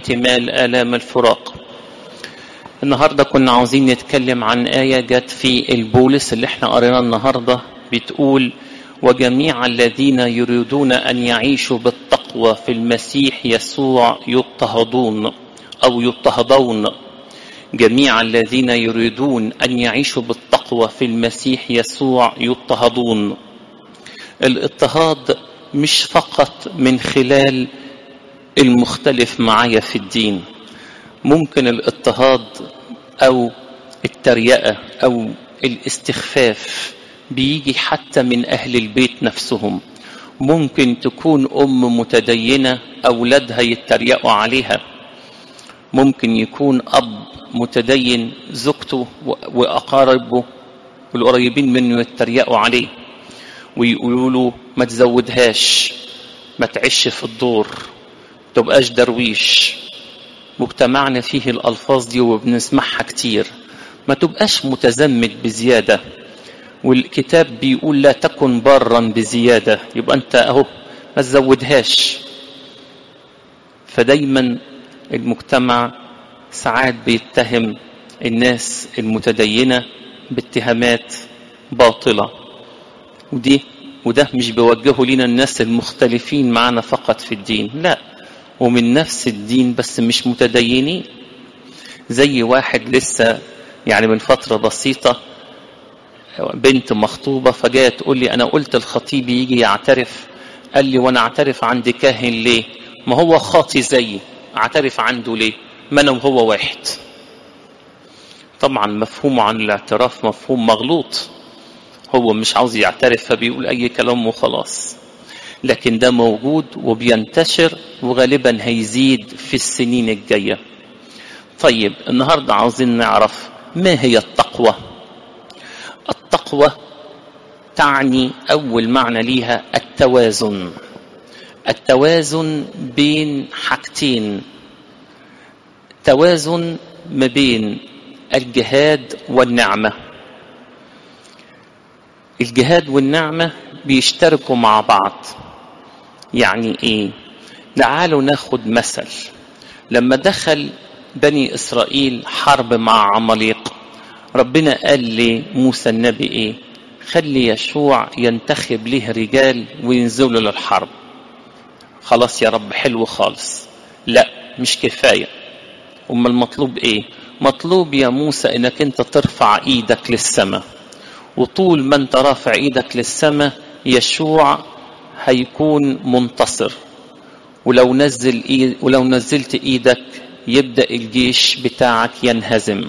احتمال آلام الفراق النهاردة كنا عاوزين نتكلم عن آية جت في البولس اللي احنا قريناه النهاردة بتقول وجميع الذين يريدون أن يعيشوا بالتقوى في المسيح يسوع يضطهدون أو يضطهدون جميع الذين يريدون أن يعيشوا بالتقوى في المسيح يسوع يضطهدون الاضطهاد مش فقط من خلال المختلف معايا في الدين ممكن الاضطهاد او التريقه او الاستخفاف بيجي حتى من اهل البيت نفسهم ممكن تكون ام متدينه اولادها يتريقوا عليها ممكن يكون اب متدين زوجته واقاربه والقريبين منه يتريقوا عليه ويقولوا له ما تزودهاش ما تعيش في الدور تبقاش درويش مجتمعنا فيه الألفاظ دي وبنسمعها كتير ما تبقاش متزمت بزيادة والكتاب بيقول لا تكن برا بزيادة يبقى أنت أهو ما تزودهاش فدايما المجتمع ساعات بيتهم الناس المتدينة باتهامات باطلة ودي وده مش بيوجهه لنا الناس المختلفين معنا فقط في الدين لا ومن نفس الدين بس مش متدينين زي واحد لسه يعني من فترة بسيطة بنت مخطوبة فجاءت تقول لي أنا قلت الخطيب يجي يعترف قال لي وأنا أعترف عند كاهن ليه ما هو خاطي زيي أعترف عنده ليه ما أنا وهو واحد طبعا مفهومه عن الاعتراف مفهوم مغلوط هو مش عاوز يعترف فبيقول أي كلام وخلاص لكن ده موجود وبينتشر وغالبا هيزيد في السنين الجاية طيب النهاردة عاوزين نعرف ما هي التقوى التقوى تعني أول معنى ليها التوازن التوازن بين حاجتين توازن ما بين الجهاد والنعمة الجهاد والنعمة بيشتركوا مع بعض يعني ايه تعالوا ناخد مثل لما دخل بني اسرائيل حرب مع عماليق ربنا قال لموسى النبي ايه خلي يشوع ينتخب له رجال وينزلوا للحرب خلاص يا رب حلو خالص لا مش كفايه امال المطلوب ايه مطلوب يا موسى انك انت ترفع ايدك للسماء وطول ما انت رافع ايدك للسماء يشوع هيكون منتصر ولو نزل إيد ولو نزلت ايدك يبدا الجيش بتاعك ينهزم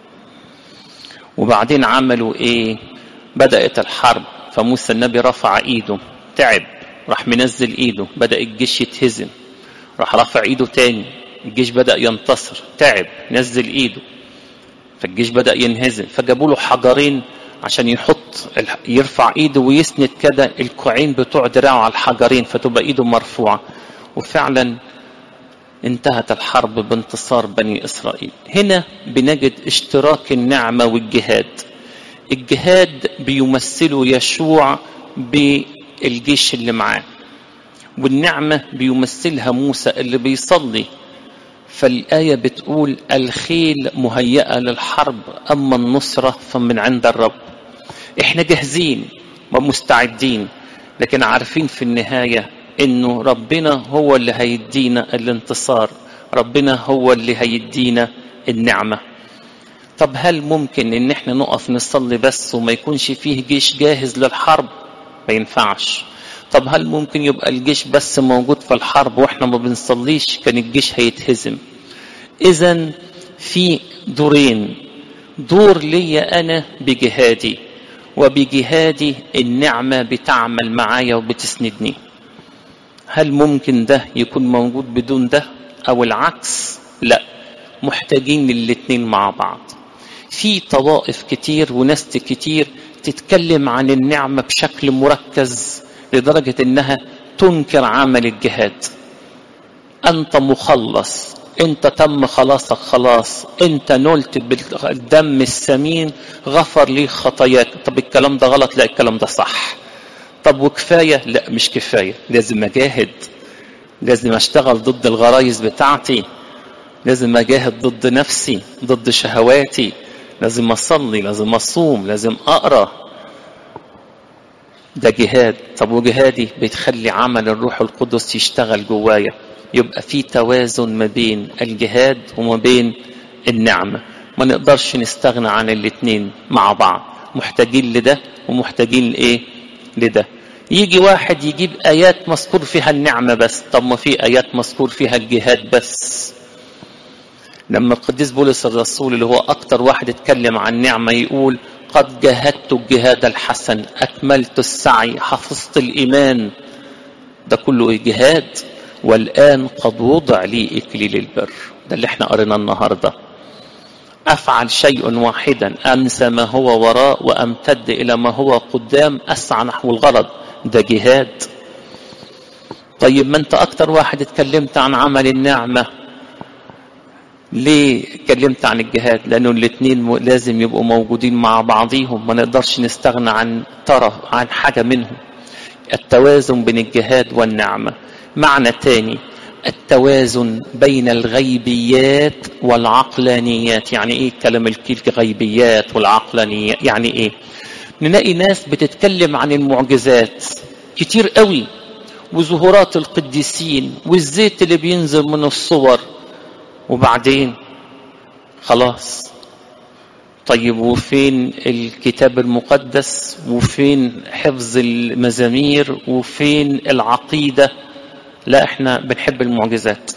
وبعدين عملوا ايه بدات الحرب فموسى النبي رفع ايده تعب راح منزل ايده بدا الجيش يتهزم راح رفع ايده تاني الجيش بدا ينتصر تعب نزل ايده فالجيش بدا ينهزم فجابوا له حجرين عشان يحط يرفع ايده ويسند كده الكوعين بتوع دراعه على الحجرين فتبقى ايده مرفوعه وفعلا انتهت الحرب بانتصار بني اسرائيل هنا بنجد اشتراك النعمه والجهاد الجهاد بيمثله يشوع بالجيش اللي معاه والنعمه بيمثلها موسى اللي بيصلي فالآية بتقول الخيل مهيئة للحرب أما النصرة فمن عند الرب احنا جاهزين ومستعدين لكن عارفين في النهاية انه ربنا هو اللي هيدينا الانتصار ربنا هو اللي هيدينا النعمة طب هل ممكن ان احنا نقف نصلي بس وما يكونش فيه جيش جاهز للحرب ما ينفعش طب هل ممكن يبقى الجيش بس موجود في الحرب واحنا ما بنصليش كان الجيش هيتهزم اذا في دورين دور ليا انا بجهادي وبجهادي النعمه بتعمل معايا وبتسندني هل ممكن ده يكون موجود بدون ده او العكس لا محتاجين للاتنين مع بعض في طوائف كتير وناس كتير تتكلم عن النعمه بشكل مركز لدرجة إنها تنكر عمل الجهاد أنت مخلص أنت تم خلاصك خلاص أنت نلت بالدم السمين غفر لي خطاياك طب الكلام ده غلط لا الكلام ده صح طب وكفاية لا مش كفاية لازم أجاهد لازم أشتغل ضد الغرايز بتاعتي لازم اجاهد ضد نفسي ضد شهواتي لازم اصلي لازم اصوم لازم اقرا ده جهاد طب وجهادي بتخلي عمل الروح القدس يشتغل جوايا يبقى في توازن ما بين الجهاد وما بين النعمة ما نقدرش نستغنى عن الاتنين مع بعض محتاجين لده ومحتاجين لايه لده يجي واحد يجيب ايات مذكور فيها النعمة بس طب ما في ايات مذكور فيها الجهاد بس لما القديس بولس الرسول اللي هو اكتر واحد اتكلم عن نعمة يقول قد جاهدت الجهاد الحسن اكملت السعي حفظت الايمان ده كله جهاد والان قد وضع لي اكليل البر ده اللي احنا قريناه النهارده افعل شيء واحدا انسى ما هو وراء وامتد الى ما هو قدام اسعى نحو الغرض ده جهاد طيب ما انت اكتر واحد اتكلمت عن عمل النعمه ليه اتكلمت عن الجهاد لانه الاثنين لازم يبقوا موجودين مع بعضيهم ما نقدرش نستغنى عن طرف عن حاجه منهم التوازن بين الجهاد والنعمه معنى تاني التوازن بين الغيبيات والعقلانيات يعني ايه كلام الغيبيات والعقلانيات يعني ايه نلاقي ناس بتتكلم عن المعجزات كتير قوي وظهورات القديسين والزيت اللي بينزل من الصور وبعدين خلاص طيب وفين الكتاب المقدس وفين حفظ المزامير وفين العقيده لا احنا بنحب المعجزات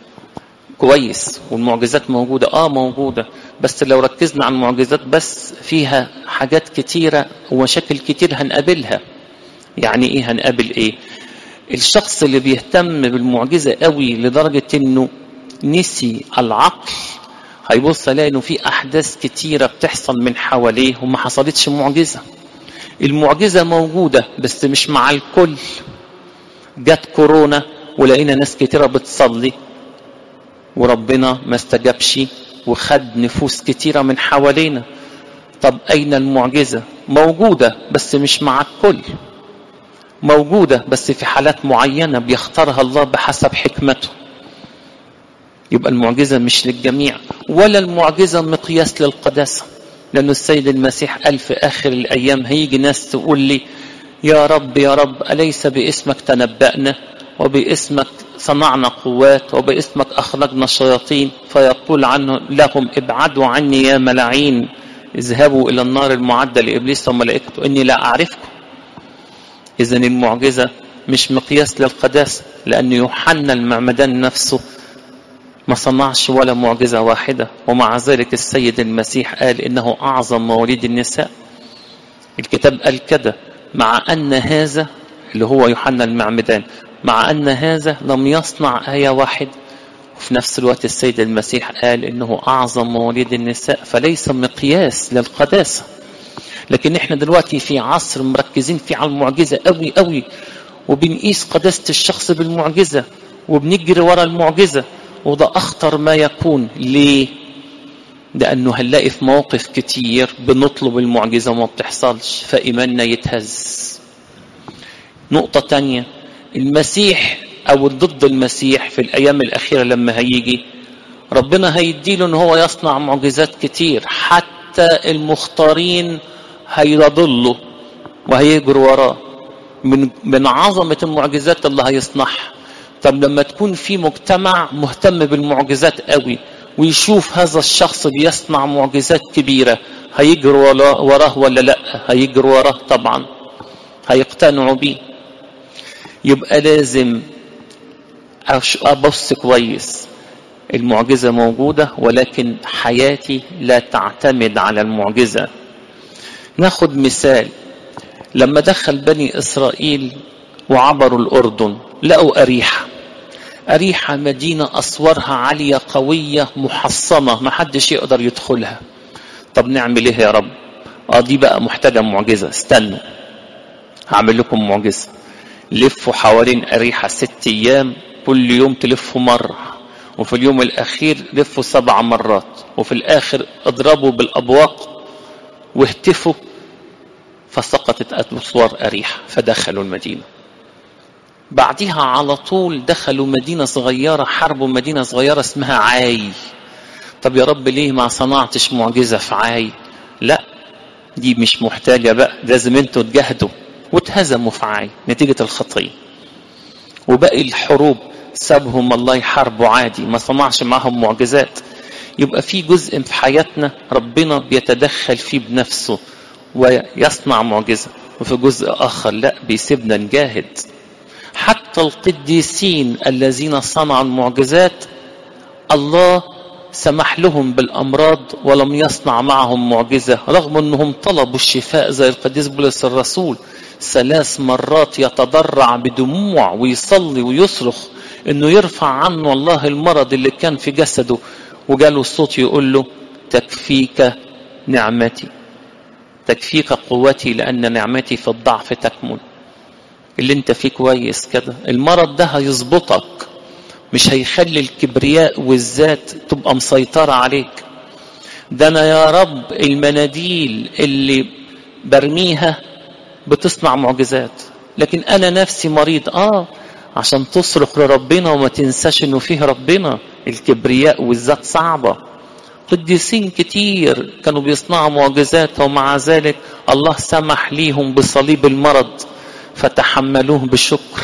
كويس والمعجزات موجودة اه موجودة بس لو ركزنا على المعجزات بس فيها حاجات كتيرة ومشاكل كتير هنقابلها يعني ايه هنقابل ايه الشخص اللي بيهتم بالمعجزة قوي لدرجة انه نسي العقل هيبص يلاقي انه في احداث كتيرة بتحصل من حواليه وما حصلتش معجزة المعجزة موجودة بس مش مع الكل جت كورونا ولقينا ناس كتيرة بتصلي وربنا ما استجابش وخد نفوس كتيرة من حوالينا طب أين المعجزة موجودة بس مش مع الكل موجودة بس في حالات معينة بيختارها الله بحسب حكمته يبقى المعجزة مش للجميع ولا المعجزة مقياس للقداسة لأن السيد المسيح قال في آخر الأيام هيجي ناس تقول لي يا رب يا رب أليس باسمك تنبأنا وباسمك صنعنا قوات وباسمك أخرجنا الشياطين فيقول عنه لهم ابعدوا عني يا ملاعين اذهبوا إلى النار المعدة لإبليس وملائكته إني لا أعرفكم إذا المعجزة مش مقياس للقداسة لأن يوحنا المعمدان نفسه ما صنعش ولا معجزة واحدة ومع ذلك السيد المسيح قال إنه أعظم مواليد النساء الكتاب قال كده مع أن هذا اللي هو يوحنا المعمدان مع أن هذا لم يصنع آية واحدة وفي نفس الوقت السيد المسيح قال إنه أعظم مواليد النساء فليس مقياس للقداسة لكن احنا دلوقتي في عصر مركزين فيه على المعجزة قوي قوي وبنقيس قداسة الشخص بالمعجزة وبنجري ورا المعجزة وده أخطر ما يكون ليه؟ لأنه هنلاقي في مواقف كتير بنطلب المعجزة وما بتحصلش فإيماننا يتهز نقطة تانية المسيح أو ضد المسيح في الأيام الأخيرة لما هيجي ربنا هيديله إن هو يصنع معجزات كتير حتى المختارين هيضلوا وهيجروا وراه من من عظمة المعجزات اللي هيصنعها طب لما تكون في مجتمع مهتم بالمعجزات قوي ويشوف هذا الشخص بيصنع معجزات كبيرة هيجروا وراه ولا لا هيجروا وراه طبعا هيقتنعوا بيه يبقى لازم أبص كويس المعجزة موجودة ولكن حياتي لا تعتمد على المعجزة ناخد مثال لما دخل بني إسرائيل وعبروا الأردن لقوا أريحة أريحة مدينة أسوارها عالية قوية محصنة ما حدش يقدر يدخلها طب نعمل إيه يا رب آه دي بقى محتاجة معجزة استنوا هعمل لكم معجزة لفوا حوالين أريحة ست أيام كل يوم تلفوا مرة وفي اليوم الأخير لفوا سبع مرات وفي الآخر اضربوا بالأبواق واهتفوا فسقطت أسوار أريحة فدخلوا المدينة بعدها على طول دخلوا مدينة صغيرة حربوا مدينة صغيرة اسمها عاي طب يا رب ليه ما صنعتش معجزة في عاي لا دي مش محتاجة بقى لازم انتوا تجاهدوا واتهزموا في عاي نتيجة الخطية وباقي الحروب سابهم الله يحاربوا عادي ما صنعش معهم معجزات يبقى في جزء في حياتنا ربنا بيتدخل فيه بنفسه ويصنع معجزة وفي جزء آخر لا بيسيبنا نجاهد حتى القديسين الذين صنعوا المعجزات الله سمح لهم بالأمراض ولم يصنع معهم معجزة رغم أنهم طلبوا الشفاء زي القديس بولس الرسول ثلاث مرات يتضرع بدموع ويصلي ويصرخ انه يرفع عنه الله المرض اللي كان في جسده وجاله الصوت يقول له تكفيك نعمتي تكفيك قوتي لان نعمتي في الضعف تكمن اللي انت فيه كويس كده المرض ده هيظبطك مش هيخلي الكبرياء والذات تبقى مسيطرة عليك ده انا يا رب المناديل اللي برميها بتصنع معجزات لكن انا نفسي مريض اه عشان تصرخ لربنا وما تنساش انه فيه ربنا الكبرياء والذات صعبة قديسين كتير كانوا بيصنعوا معجزات ومع ذلك الله سمح ليهم بصليب المرض فتحملوه بشكر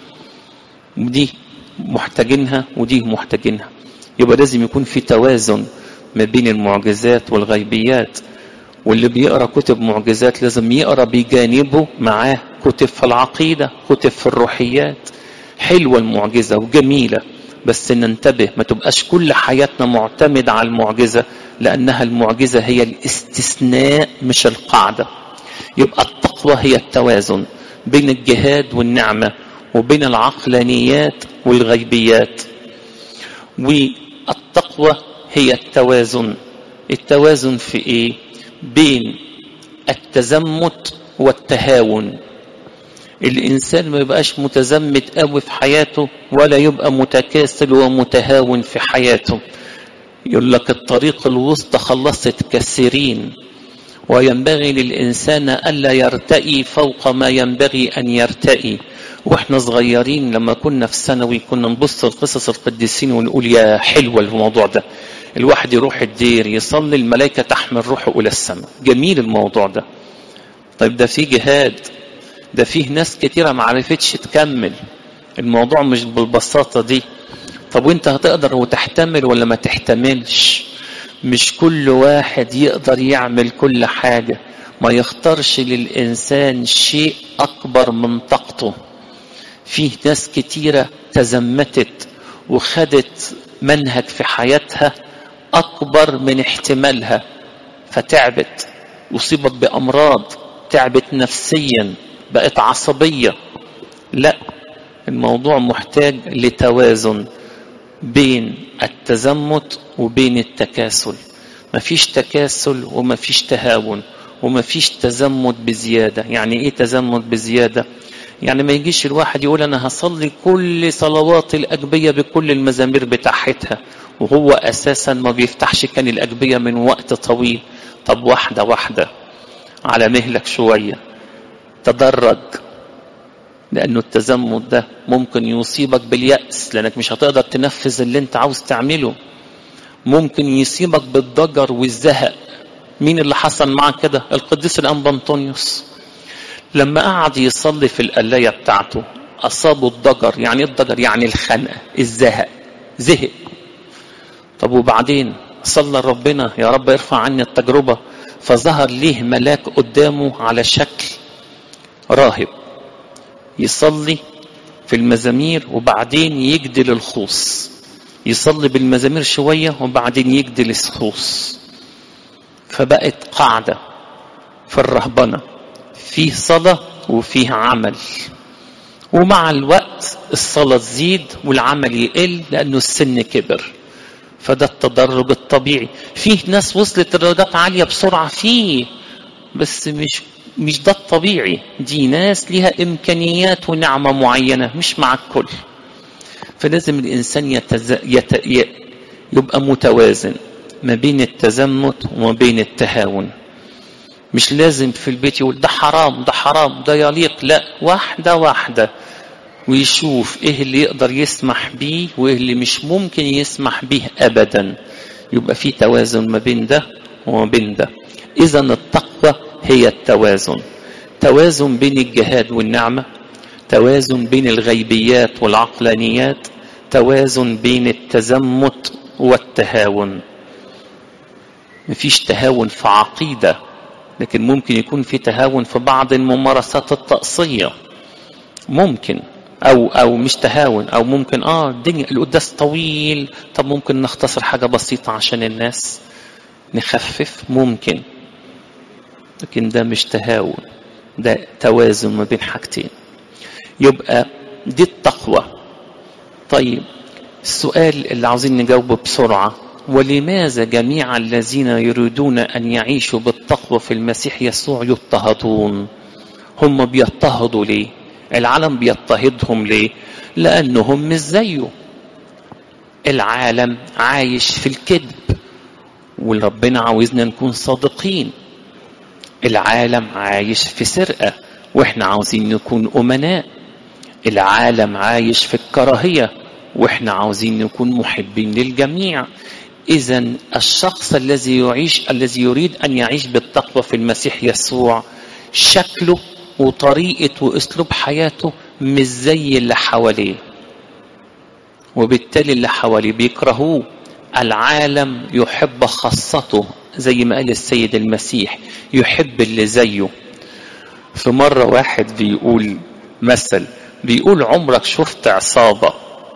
ودي محتاجينها ودي محتاجينها يبقى لازم يكون في توازن ما بين المعجزات والغيبيات واللي بيقرا كتب معجزات لازم يقرا بجانبه معاه كتب في العقيده كتب في الروحيات حلوه المعجزه وجميله بس ننتبه ما تبقاش كل حياتنا معتمدة على المعجزة لأنها المعجزة هي الاستثناء مش القاعدة يبقى التقوى هي التوازن بين الجهاد والنعمة وبين العقلانيات والغيبيات والتقوى هي التوازن التوازن في ايه بين التزمت والتهاون الانسان ما يبقاش متزمت قوي في حياته ولا يبقى متكاسل ومتهاون في حياته يقول لك الطريق الوسطى خلصت كثيرين وينبغي للانسان الا يرتئي فوق ما ينبغي ان يرتئي واحنا صغيرين لما كنا في ثانوي كنا نبص لقصص القديسين ونقول يا حلوه الموضوع ده الواحد يروح الدير يصلي الملائكه تحمل روحه الى السماء جميل الموضوع ده طيب ده في جهاد ده فيه ناس كتيرة ما عرفتش تكمل الموضوع مش بالبساطة دي طب وانت هتقدر وتحتمل ولا ما تحتملش مش كل واحد يقدر يعمل كل حاجة ما يختارش للإنسان شيء أكبر من طاقته فيه ناس كتيرة تزمتت وخدت منهج في حياتها أكبر من احتمالها فتعبت أصيبت بأمراض تعبت نفسيا بقت عصبية لا الموضوع محتاج لتوازن بين التزمت وبين التكاسل مفيش تكاسل ومفيش تهاون ومفيش تزمت بزيادة يعني ايه تزمت بزيادة يعني ما يجيش الواحد يقول انا هصلي كل صلوات الاجبية بكل المزامير بتاعتها وهو اساسا ما بيفتحش كان الاجبية من وقت طويل طب واحدة واحدة على مهلك شوية تدرج لأنه التزمت ده ممكن يصيبك باليأس لأنك مش هتقدر تنفذ اللي أنت عاوز تعمله ممكن يصيبك بالضجر والزهق مين اللي حصل معاه كده القديس الأنبا أنطونيوس لما قعد يصلي في القلاية بتاعته أصابه الضجر يعني إيه الضجر يعني الخنقة الزهق زهق طب وبعدين صلى ربنا يا رب ارفع عني التجربة فظهر ليه ملاك قدامه على شكل راهب يصلي في المزامير وبعدين يجدل الخوص يصلي بالمزامير شوية وبعدين يجدل الخوص فبقت قاعدة في الرهبنة فيه صلاة وفيه عمل ومع الوقت الصلاة تزيد والعمل يقل لأنه السن كبر فده التدرج الطبيعي فيه ناس وصلت لدرجات عالية بسرعة فيه بس مش مش ده الطبيعي دي ناس ليها إمكانيات ونعمة معينة مش مع الكل فلازم الإنسان يتز... يت... ي... يبقى متوازن ما بين التزمت وما بين التهاون مش لازم في البيت يقول ده حرام ده حرام ده يليق لا واحدة واحدة ويشوف ايه اللي يقدر يسمح بيه وايه اللي مش ممكن يسمح بيه ابدا يبقى في توازن ما بين ده وما بين ده اذا التقوى هي التوازن توازن بين الجهاد والنعمه توازن بين الغيبيات والعقلانيات توازن بين التزمت والتهاون مفيش تهاون في عقيده لكن ممكن يكون في تهاون في بعض الممارسات الطقسيه ممكن او او مش تهاون او ممكن اه الدنيا القداس طويل طب ممكن نختصر حاجه بسيطه عشان الناس نخفف ممكن لكن ده مش تهاون ده توازن ما بين حاجتين يبقى دي التقوى طيب السؤال اللي عاوزين نجاوبه بسرعه ولماذا جميع الذين يريدون ان يعيشوا بالتقوى في المسيح يسوع يضطهدون هم بيضطهدوا ليه العالم بيضطهدهم ليه لانهم مش زيه العالم عايش في الكذب وربنا عاوزنا نكون صادقين العالم عايش في سرقه واحنا عاوزين نكون امناء العالم عايش في الكراهيه واحنا عاوزين نكون محبين للجميع اذا الشخص الذي يعيش الذي يريد ان يعيش بالتقوى في المسيح يسوع شكله وطريقه واسلوب حياته مش زي اللي حواليه وبالتالي اللي حواليه بيكرهوه العالم يحب خاصته زي ما قال السيد المسيح يحب اللي زيه في مرة واحد بيقول مثل بيقول عمرك شفت عصابة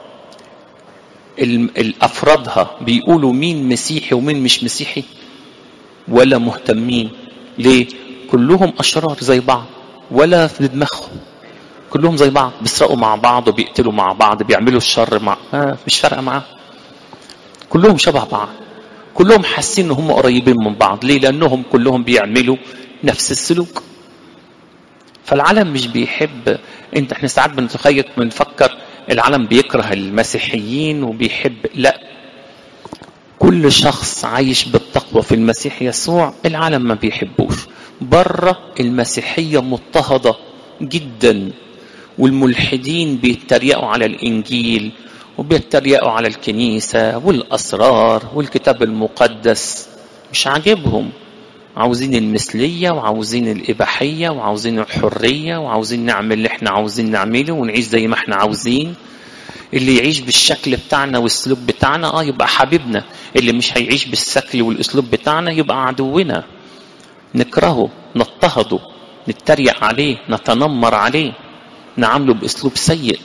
الأفرادها بيقولوا مين مسيحي ومين مش مسيحي ولا مهتمين ليه كلهم أشرار زي بعض ولا في دماغهم كلهم زي بعض بيسرقوا مع بعض وبيقتلوا مع بعض بيعملوا الشر مع آه مش فارقة معاه كلهم شبه بعض كلهم حاسين ان هم قريبين من بعض ليه لانهم كلهم بيعملوا نفس السلوك فالعالم مش بيحب انت احنا ساعات بنتخيل بنفكر العالم بيكره المسيحيين وبيحب لا كل شخص عايش بالتقوى في المسيح يسوع العالم ما بيحبوش بره المسيحية مضطهدة جدا والملحدين بيتريقوا على الإنجيل وبيتريقوا على الكنيسة والأسرار والكتاب المقدس مش عاجبهم عاوزين المثلية وعاوزين الإباحية وعاوزين الحرية وعاوزين نعمل اللي احنا عاوزين نعمله ونعيش زي ما احنا عاوزين اللي يعيش بالشكل بتاعنا والاسلوب بتاعنا اه يبقى حبيبنا اللي مش هيعيش بالشكل والاسلوب بتاعنا يبقى عدونا نكرهه نضطهده نتريق عليه نتنمر عليه نعامله باسلوب سيء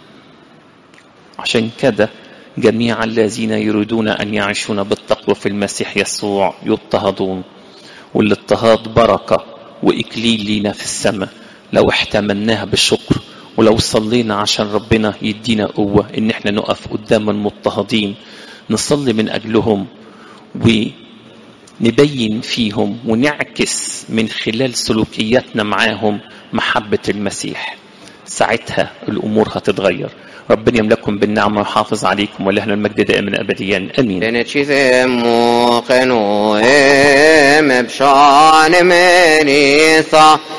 عشان كده جميع الذين يريدون ان يعيشون بالتقوى في المسيح يسوع يضطهدون والاضطهاد بركه واكليل لينا في السماء لو احتملناها بالشكر ولو صلينا عشان ربنا يدينا قوه ان احنا نقف قدام المضطهدين نصلي من اجلهم ونبين فيهم ونعكس من خلال سلوكياتنا معاهم محبه المسيح ساعتها الامور هتتغير ربنا يملككم بالنعمه ويحافظ عليكم ولهنا المجد دائما ابديا امين بنتشيث موقن وهم بشان منيثا